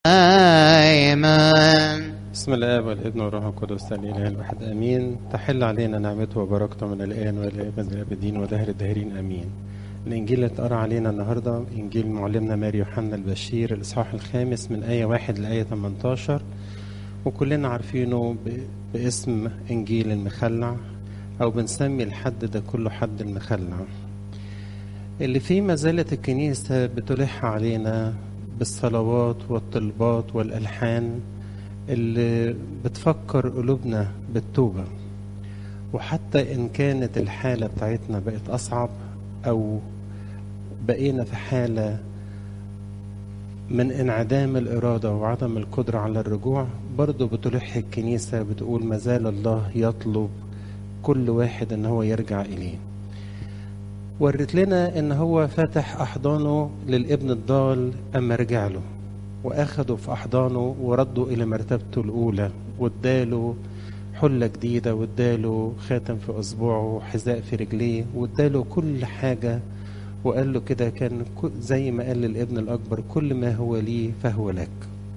دائما بسم الله والابن والروح القدس الاله الواحد امين تحل علينا نعمته وبركته من الان والى ابد الابدين ودهر الداهرين امين الانجيل اللي اتقرا علينا النهارده انجيل معلمنا ماري يوحنا البشير الاصحاح الخامس من ايه واحد لايه 18 وكلنا عارفينه ب- باسم انجيل المخلع او بنسمي الحد ده كله حد المخلع اللي فيه ما زالت الكنيسه بتلح علينا بالصلوات والطلبات والالحان اللي بتفكر قلوبنا بالتوبة وحتى إن كانت الحالة بتاعتنا بقت أصعب أو بقينا في حالة من انعدام الإرادة وعدم القدرة على الرجوع برضو بتلح الكنيسة بتقول ما زال الله يطلب كل واحد إن هو يرجع إليه ورت لنا إن هو فتح أحضانه للابن الضال أما رجع له واخده في احضانه ورده الى مرتبته الاولى واداله حله جديده واداله خاتم في اصبعه وحذاء في رجليه واداله كل حاجه وقال له كده كان كل- زي ما قال للابن الاكبر كل ما هو لي فهو لك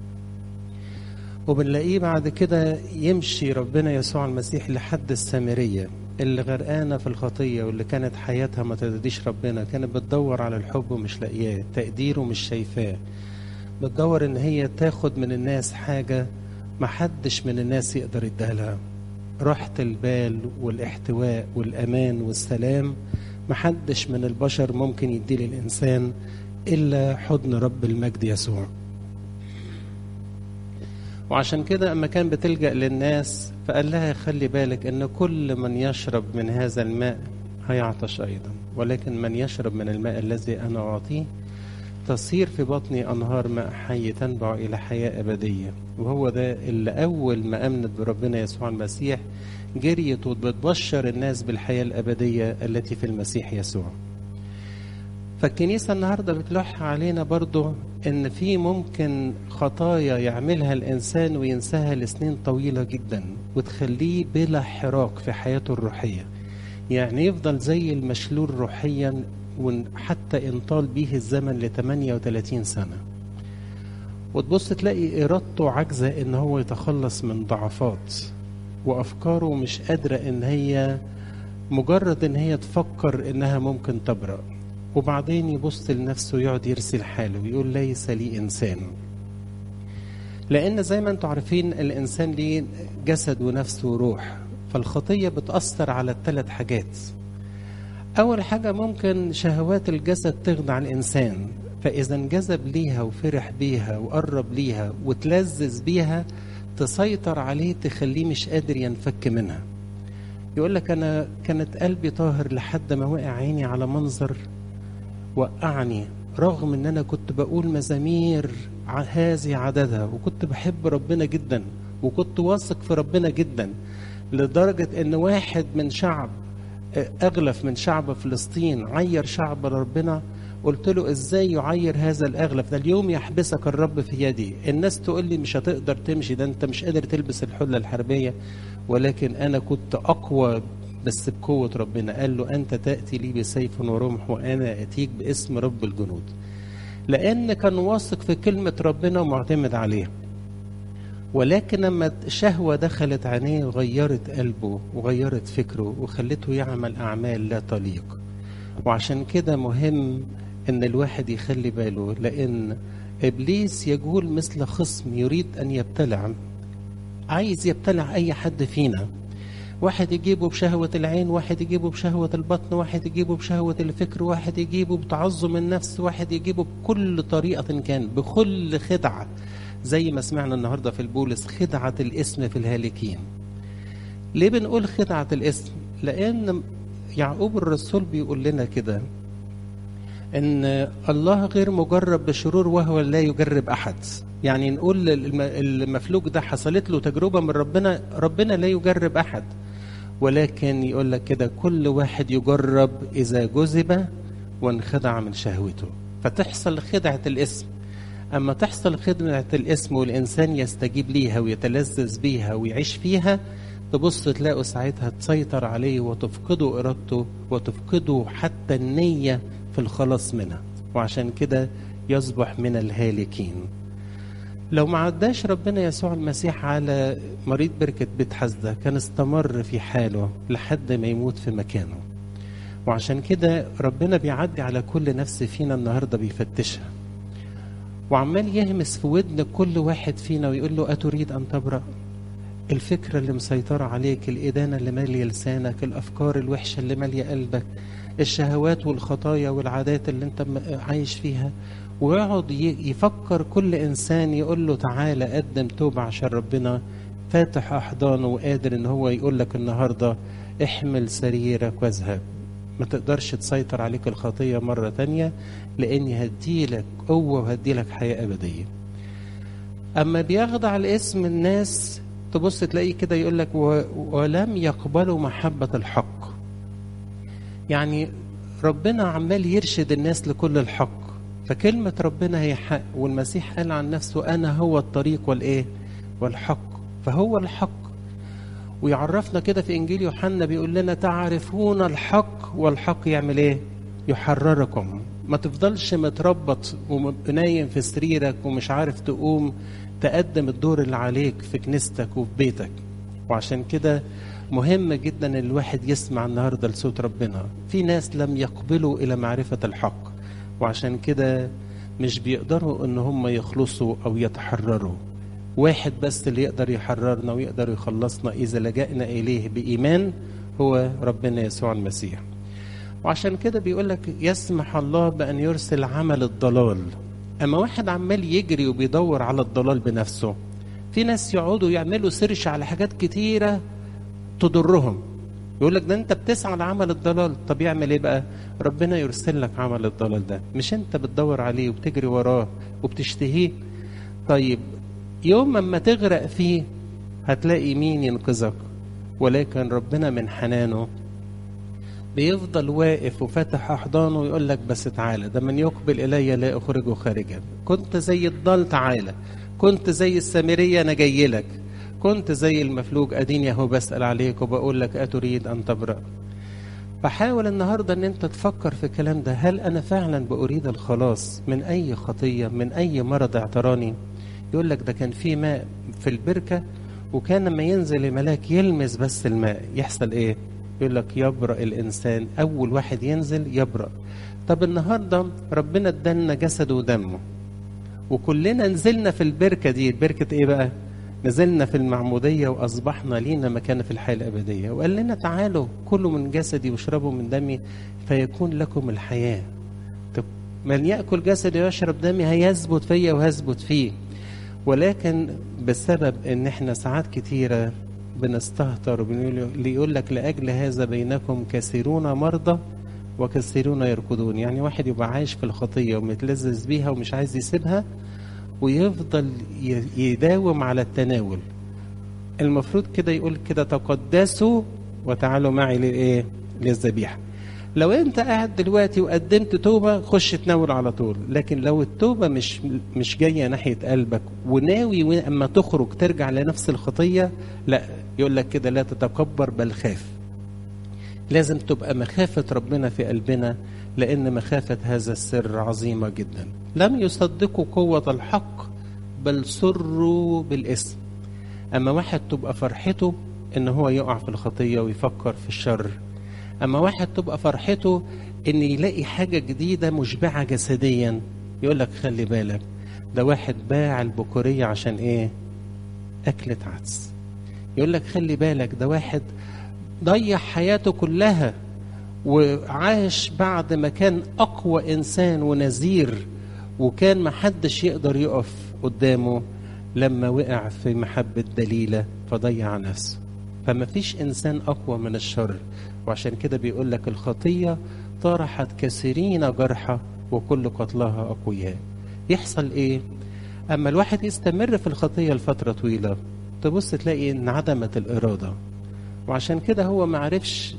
وبنلاقيه بعد كده يمشي ربنا يسوع المسيح لحد السامريه اللي غرقانه في الخطيه واللي كانت حياتها ما ترضيش ربنا كانت بتدور على الحب ومش لاقياه تقديره مش شايفاه بتدور ان هي تاخد من الناس حاجة محدش من الناس يقدر يديها لها راحة البال والاحتواء والأمان والسلام محدش من البشر ممكن يدي للإنسان إلا حضن رب المجد يسوع وعشان كده أما كان بتلجأ للناس فقال لها خلي بالك أن كل من يشرب من هذا الماء هيعطش أيضا ولكن من يشرب من الماء الذي أنا أعطيه تصير في بطني أنهار ماء حي تنبع إلى حياة أبدية وهو ده اللي أول ما أمنت بربنا يسوع المسيح جريت وبتبشر الناس بالحياة الأبدية التي في المسيح يسوع فالكنيسة النهاردة بتلح علينا برضو إن في ممكن خطايا يعملها الإنسان وينساها لسنين طويلة جدا وتخليه بلا حراك في حياته الروحية يعني يفضل زي المشلول روحيا وحتى إن طال بيه الزمن ل 38 سنة وتبص تلاقي إرادته عاجزة إن هو يتخلص من ضعفات وأفكاره مش قادرة إن هي مجرد إن هي تفكر إنها ممكن تبرأ وبعدين يبص لنفسه يقعد يرسل حاله ويقول ليس لي إنسان لأن زي ما أنتم عارفين الإنسان ليه جسد ونفس وروح فالخطية بتأثر على الثلاث حاجات أول حاجة ممكن شهوات الجسد تخدع الإنسان فإذا انجذب ليها وفرح بيها وقرب ليها وتلذذ بيها تسيطر عليه تخليه مش قادر ينفك منها يقول لك أنا كانت قلبي طاهر لحد ما وقع عيني على منظر وقعني رغم ان انا كنت بقول مزامير ع- هذه عددها وكنت بحب ربنا جدا وكنت واثق في ربنا جدا لدرجة ان واحد من شعب آه، اغلف من شعب فلسطين عير شعب ربنا قلت له ازاي يعير هذا الاغلف ده اليوم يحبسك الرب في يدي الناس تقول لي مش هتقدر تمشي ده انت مش قادر تلبس الحله الحربيه ولكن انا كنت اقوى بس بقوه ربنا قال له انت تاتي لي بسيف ورمح وانا اتيك باسم رب الجنود لان كان واثق في كلمه ربنا ومعتمد عليها ولكن لما الشهوة دخلت عينيه غيرت قلبه وغيرت فكره وخلته يعمل أعمال لا تليق وعشان كده مهم ان الواحد يخلي باله لان ابليس يجول مثل خصم يريد ان يبتلع عايز يبتلع اي حد فينا واحد يجيبه بشهوة العين واحد يجيبه بشهوة البطن واحد يجيبه بشهوة الفكر واحد يجيبه بتعظم النفس واحد يجيبه بكل طريقة كان بكل خدعة زي ما سمعنا النهاردة في البولس خدعة الاسم في الهالكين ليه بنقول خدعة الاسم لأن يعقوب الرسول بيقول لنا كده ان الله غير مجرب بشرور وهو لا يجرب احد يعني نقول الم- المفلوج ده حصلت له تجربه من ربنا ربنا لا يجرب احد ولكن يقول لك كده كل واحد يجرب اذا جذب وانخدع من شهوته فتحصل خدعه الاسم اما تحصل خدعه الاسم والانسان يستجيب ليها ويتلذذ بيها ويعيش فيها تبص تلاقوا ساعتها تسيطر عليه وتفقده ارادته وتفقده حتى النيه في الخلاص منها وعشان كده يصبح من الهالكين لو ما عداش ربنا يسوع المسيح على مريض بركة بيت حزدة كان استمر في حاله لحد ما يموت في مكانه وعشان كده ربنا بيعدي على كل نفس فينا النهارده بيفتشها وعمال يهمس في ودن كل واحد فينا ويقول له أتريد أن تبرأ الفكرة اللي مسيطرة عليك الإدانة اللي مالية لسانك الأفكار الوحشة اللي مالية قلبك الشهوات والخطايا والعادات اللي انت عايش فيها ويقعد يفكر كل إنسان يقول له تعالى قدم توبة عشان ربنا فاتح أحضانه وقادر إن هو يقول لك النهاردة احمل سريرك واذهب ما تقدرش تسيطر عليك الخطية مرة تانية لأني هديلك قوة وهديلك حياة أبدية أما بيخضع لاسم الناس تبص تلاقيه كده يقول لك ولم يقبلوا محبة الحق يعني ربنا عمال يرشد الناس لكل الحق فكلمة ربنا هي حق والمسيح قال عن نفسه أنا هو الطريق والإيه والحق فهو الحق ويعرفنا كده في إنجيل يوحنا بيقول لنا تعرفون الحق والحق يعمل إيه يحرركم ما تفضلش متربط ونايم في سريرك ومش عارف تقوم تقدم الدور اللي عليك في كنيستك وفي بيتك وعشان كده مهم جدا ان الواحد يسمع النهارده لصوت ربنا في ناس لم يقبلوا الى معرفه الحق وعشان كده مش بيقدروا ان هم يخلصوا او يتحرروا واحد بس اللي يقدر يحررنا ويقدر يخلصنا اذا لجأنا اليه بايمان هو ربنا يسوع المسيح وعشان كده بيقول لك يسمح الله بان يرسل عمل الضلال اما واحد عمال يجري وبيدور على الضلال بنفسه في ناس يقعدوا يعملوا سيرش على حاجات كتيره تضرهم يقول لك ده انت بتسعى لعمل الضلال طب يعمل ايه بقى ربنا يرسل لك عمل الضلال ده مش انت بتدور عليه وبتجري وراه وبتشتهيه طيب يوم ما تغرق فيه هتلاقي مين ينقذك ولكن ربنا من حنانه بيفضل واقف وفاتح احضانه ويقول لك بس تعالى ده من يقبل الي لا اخرجه خارجا كنت زي الضال تعالى كنت زي السامريه انا جاي لك كنت زي المفلوج اديني اهو بسال عليك وبقول لك اتريد ان تبرأ فحاول النهارده ان انت تفكر في الكلام ده هل انا فعلا باريد الخلاص من اي خطيه من اي مرض اعتراني يقول لك ده كان في ماء في البركه وكان لما ينزل الملاك يلمس بس الماء يحصل ايه يقول لك يبرأ الانسان اول واحد ينزل يبرأ طب النهارده ربنا ادالنا جسده ودمه وكلنا نزلنا في البركه دي بركه ايه بقى نزلنا في المعمودية وأصبحنا لينا مكان في الحياة الأبدية وقال لنا تعالوا كلوا من جسدي واشربوا من دمي فيكون لكم الحياة طب من يأكل جسدي ويشرب دمي هيثبت فيا وهثبت فيه ولكن بسبب ان احنا ساعات كتيرة بنستهتر وبنقول يقول لك لأجل هذا بينكم كثيرون مرضى وكثيرون يركضون يعني واحد يبقى عايش في الخطية ومتلذذ بيها ومش عايز يسيبها ويفضل يداوم على التناول المفروض كده يقول كده تقدسوا وتعالوا معي للايه للذبيحه لو انت قاعد دلوقتي وقدمت توبه خش تناول على طول لكن لو التوبه مش مش جايه ناحيه قلبك وناوي اما تخرج ترجع لنفس الخطيه لا يقول لك كده لا تتكبر بل خاف لازم تبقى مخافه ربنا في قلبنا لأن مخافة هذا السر عظيمة جدا لم يصدقوا قوة الحق بل سروا بالاسم أما واحد تبقى فرحته إن هو يقع في الخطية ويفكر في الشر أما واحد تبقى فرحته إن يلاقي حاجة جديدة مشبعة جسديا يقول لك خلي بالك ده واحد باع البكورية عشان إيه أكلة عدس يقول لك خلي بالك ده واحد ضيع حياته كلها وعاش بعد ما كان أقوى إنسان ونذير وكان محدش يقدر يقف قدامه لما وقع في محبة دليلة فضيع نفسه فما فيش إنسان أقوى من الشر وعشان كده بيقول لك الخطية طرحت كثيرين جرحى وكل قتلها أقوياء يحصل إيه؟ أما الواحد يستمر في الخطية لفترة طويلة تبص تلاقي انعدمت الإرادة وعشان كده هو معرفش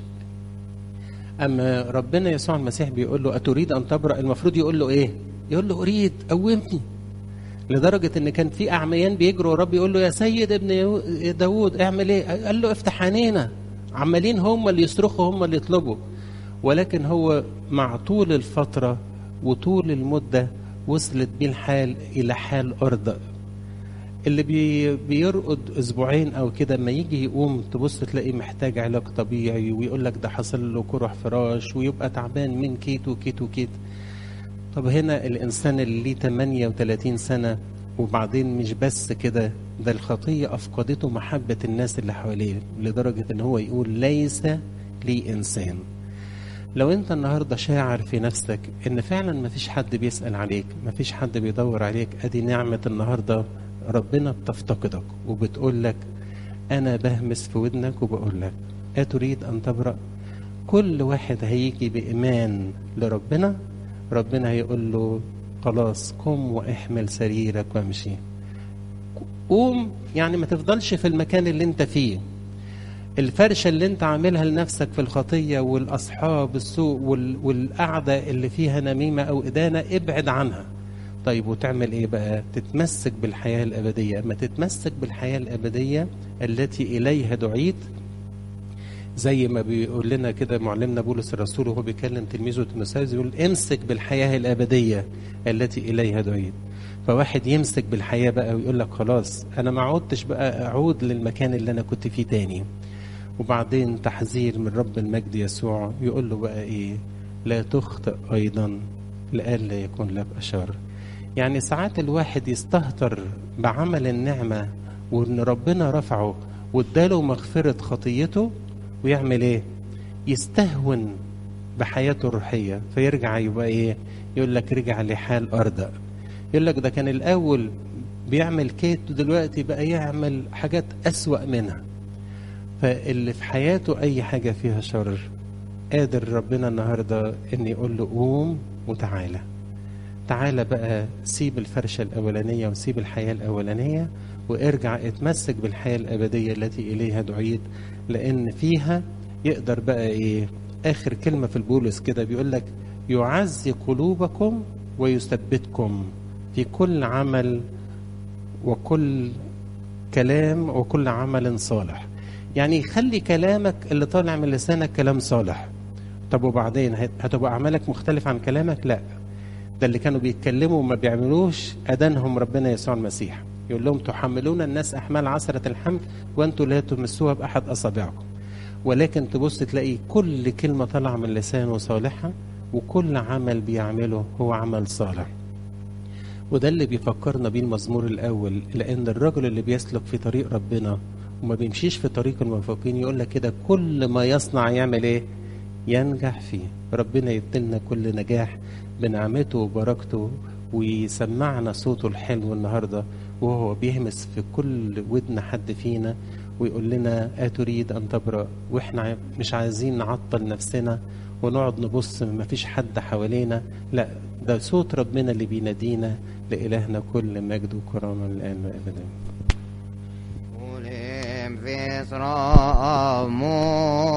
اما ربنا يسوع المسيح بيقول له اتريد ان تبرأ المفروض يقول له ايه يقول له اريد قومني لدرجة ان كان في اعميان بيجروا ورب يقول له يا سيد ابن داود اعمل ايه قال له افتح عينينا عمالين هم اللي يصرخوا هم اللي يطلبوا ولكن هو مع طول الفترة وطول المدة وصلت بيه الحال الى حال ارض اللي بي بيرقد اسبوعين او كده اما يجي يقوم تبص تلاقيه محتاج علاج طبيعي ويقول لك ده حصل له كرح فراش ويبقى تعبان من كيت وكيت وكيت طب هنا الانسان اللي ليه 38 سنه وبعدين مش بس كده ده الخطيه افقدته محبه الناس اللي حواليه لدرجه ان هو يقول ليس لي انسان لو انت النهارده شاعر في نفسك ان فعلا مفيش حد بيسال عليك مفيش حد بيدور عليك ادي نعمه النهارده ربنا بتفتقدك وبتقول لك انا بهمس في ودنك وبقول لك اتريد ان تبرأ كل واحد هيجي بايمان لربنا ربنا هيقول له خلاص قم واحمل سريرك وامشي قوم يعني ما تفضلش في المكان اللي انت فيه الفرشة اللي انت عاملها لنفسك في الخطية والأصحاب السوء وال... والقعدة اللي فيها نميمة أو إدانة ابعد عنها طيب وتعمل ايه بقى تتمسك بالحياة الأبدية ما تتمسك بالحياة الأبدية التي إليها دعيت زي ما بيقول لنا كده معلمنا بولس الرسول وهو بيكلم تلميذه تيموثاوس يقول امسك بالحياة الأبدية التي إليها دعيت فواحد يمسك بالحياة بقى ويقول لك خلاص أنا ما عدتش بقى أعود للمكان اللي أنا كنت فيه تاني وبعدين تحذير من رب المجد يسوع يقول له بقى إيه لا تخطئ أيضا لئلا يكون لك أشر يعني ساعات الواحد يستهتر بعمل النعمة وإن ربنا رفعه واداله مغفرة خطيته ويعمل إيه؟ يستهون بحياته الروحية فيرجع يبقى إيه؟ يقول لك رجع لحال أرض يقول لك ده كان الأول بيعمل كيت ودلوقتي بقى يعمل حاجات أسوأ منها فاللي في حياته أي حاجة فيها شر قادر ربنا النهاردة إن يقول له قوم وتعالى تعالى بقى سيب الفرشة الأولانية وسيب الحياة الأولانية وارجع اتمسك بالحياة الأبدية التي إليها دعيت لأن فيها يقدر بقى إيه آخر كلمة في البولس كده بيقول لك يعزي قلوبكم ويثبتكم في كل عمل وكل كلام وكل عمل صالح يعني يخلي كلامك اللي طالع من لسانك كلام صالح طب وبعدين هتبقى أعمالك مختلف عن كلامك لا ده اللي كانوا بيتكلموا وما بيعملوش أدانهم ربنا يسوع المسيح يقول لهم تحملون الناس أحمال عسرة الحمل وأنتم لا تمسوها بأحد أصابعكم ولكن تبص تلاقي كل كلمة طالعة من لسانه صالحة وكل عمل بيعمله هو عمل صالح وده اللي بيفكرنا بيه المزمور الأول لأن الرجل اللي بيسلك في طريق ربنا وما بيمشيش في طريق الموفقين يقول لك كده كل ما يصنع يعمل ايه ينجح فيه ربنا يدلنا كل نجاح بنعمته وبركته ويسمعنا صوته الحلو النهارده وهو بيهمس في كل ودن حد فينا ويقول لنا أتريد أن تبرأ وإحنا مش عايزين نعطل نفسنا ونقعد نبص ما فيش حد حوالينا لا ده صوت ربنا اللي بينادينا لإلهنا كل مجد وكرامة الآن وأبدا في إسراء